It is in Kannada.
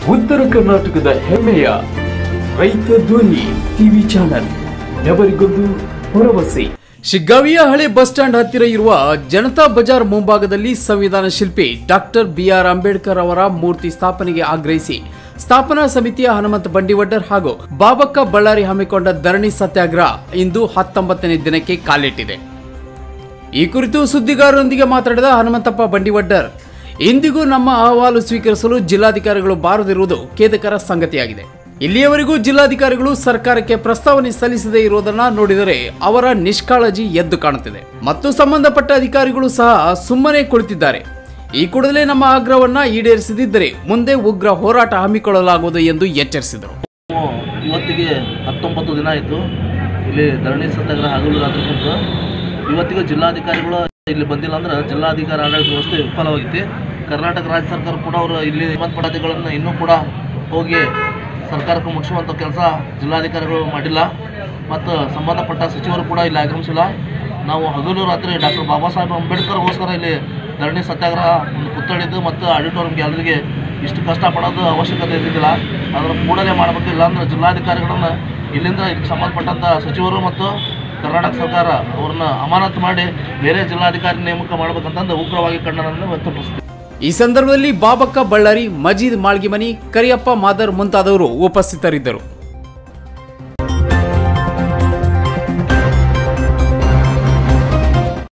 ಉತ್ತರ ಕರ್ನಾಟಕದ ಹೆಮ್ಮೆಯ ರೈತ ಧ್ವನಿ ಟಿವಿ ಚಾನಲ್ ఎవరిಗೊಂದು ಭರವಸೆ ಶಿಗ್ಗಾವಿಯ ಹಳೆ ಬಸ್ ಸ್ಟ್ಯಾಂಡ್ ಹತ್ತಿರ ಇರುವ ಜನತಾ ಬಜಾರ್ ಮುಂಭಾಗದಲ್ಲಿ ಸಂವಿಧಾನ ಶಿಲ್ಪಿ ಡಾಕ್ಟರ್ ಬಿಆರ್ ಅಂಬೇಡ್ಕರ್ ಅವರ ಮೂರ್ತಿ ಸ್ಥಾಪನೆಗೆ ಆಗ್ರಹಿಸಿ ಸ್ಥಾಪನಾ ಸಮಿತಿಯ ಹನುಮಂತ ಬಂಡಿವಡ್ಡರ್ ಹಾಗೂ ಬಾಬಕ್ಕ ಬಳ್ಳಾರಿ ಹಮ್ಮಿಕೊಂಡ ಧರಣಿ ಸತ್ಯಾಗ್ರಹ ಇಂದು ಹತ್ತೊಂಬತ್ತನೇ ದಿನಕ್ಕೆ ಕಾಲಿಟ್ಟಿದೆ ಈ ಕುರಿತು ಸುದ್ದಿಗಾರರೊಂದಿಗೆ ಮಾತನಾಡಿದ ಹನುಮಂತಪ್ಪ ಬಂಡಿವಡ್ಡರ್ ಇಂದಿಗೂ ನಮ್ಮ ಅಹವಾಲು ಸ್ವೀಕರಿಸಲು ಜಿಲ್ಲಾಧಿಕಾರಿಗಳು ಬಾರದಿರುವುದು ಖೇದಕರ ಸಂಗತಿಯಾಗಿದೆ ಇಲ್ಲಿಯವರೆಗೂ ಜಿಲ್ಲಾಧಿಕಾರಿಗಳು ಸರ್ಕಾರಕ್ಕೆ ಪ್ರಸ್ತಾವನೆ ಸಲ್ಲಿಸದೇ ಇರುವುದನ್ನ ನೋಡಿದರೆ ಅವರ ನಿಷ್ಕಾಳಜಿ ಎದ್ದು ಕಾಣುತ್ತಿದೆ ಮತ್ತು ಸಂಬಂಧಪಟ್ಟ ಅಧಿಕಾರಿಗಳು ಸಹ ಸುಮ್ಮನೆ ಕುಳಿತಿದ್ದಾರೆ ಈ ಕೂಡಲೇ ನಮ್ಮ ಆಗ್ರಹವನ್ನ ಈಡೇರಿಸದಿದ್ದರೆ ಮುಂದೆ ಉಗ್ರ ಹೋರಾಟ ಹಮ್ಮಿಕೊಳ್ಳಲಾಗುವುದು ಎಂದು ಎಚ್ಚರಿಸಿದರು ನಾವು ಇವತ್ತಿಗೆ ಹತ್ತೊಂಬತ್ತು ದಿನ ಆಯಿತು ಇಲ್ಲಿ ಧರಣಿ ಸತ್ಯಾಗ್ರಹ ಹಗಲು ರಾತ್ರಿ ಕುಂತು ಇವತ್ತಿಗೂ ಜಿಲ್ಲಾಧಿಕಾರಿಗಳು ಇಲ್ಲಿ ಬಂದಿಲ್ಲ ಅಂದ್ರೆ ಜಿಲ್ಲಾಧಿಕಾರಿ ಆಡಳಿತ ವ್ಯವಸ್ಥೆ ವಿಫಲವಾಗಿದೆ ಕರ್ನಾಟಕ ರಾಜ್ಯ ಸರ್ಕಾರ ಕೂಡ ಅವರು ಇಲ್ಲಿ ಸಂಬಂಧಪಟ್ಟಾಧಿಗಳನ್ನು ಇನ್ನೂ ಕೂಡ ಹೋಗಿ ಸರ್ಕಾರಕ್ಕೆ ಮುಟ್ಟಿಸುವಂಥ ಕೆಲಸ ಜಿಲ್ಲಾಧಿಕಾರಿಗಳು ಮಾಡಿಲ್ಲ ಮತ್ತು ಸಂಬಂಧಪಟ್ಟ ಸಚಿವರು ಕೂಡ ಇಲ್ಲಿ ಆಗಮಿಸಿಲ್ಲ ನಾವು ಹಗಲು ರಾತ್ರಿ ಡಾಕ್ಟರ್ ಬಾಬಾ ಸಾಹೇಬ್ ಅಂಬೇಡ್ಕರ್ಗೋಸ್ಕರ ಇಲ್ಲಿ ಧರಣಿ ಸತ್ಯಾಗ್ರಹ ಒಂದು ಪುತ್ಥಳಿದ್ದು ಮತ್ತು ಆಡಿಟೋರಿಯಂ ಗ್ಯಾಲರಿಗೆ ಇಷ್ಟು ಕಷ್ಟಪಡೋದು ಅವಶ್ಯಕತೆ ಇದ್ದಿದ್ದಿಲ್ಲ ಅದನ್ನು ಕೂಡಲೇ ಮಾಡಬೇಕು ಇಲ್ಲಾಂದ್ರೆ ಜಿಲ್ಲಾಧಿಕಾರಿಗಳನ್ನ ಇಲ್ಲಿಂದ ಇದಕ್ಕೆ ಸಂಬಂಧಪಟ್ಟಂಥ ಸಚಿವರು ಮತ್ತು ಕರ್ನಾಟಕ ಸರ್ಕಾರ ಅವ್ರನ್ನ ಅಮಾನತು ಮಾಡಿ ಬೇರೆ ಜಿಲ್ಲಾಧಿಕಾರಿ ನೇಮಕ ಮಾಡಬೇಕಂತಂದು ಉಗ್ರವಾಗಿ ಖಂಡನವನ್ನು ವ್ಯಕ್ತಪಡಿಸ್ತೀವಿ ಈ ಸಂದರ್ಭದಲ್ಲಿ ಬಾಬಕ್ಕ ಬಳ್ಳಾರಿ ಮಜೀದ್ ಮಾಳ್ಗಿಮನಿ ಕರಿಯಪ್ಪ ಮಾದರ್ ಮುಂತಾದವರು ಉಪಸ್ಥಿತರಿದ್ದರು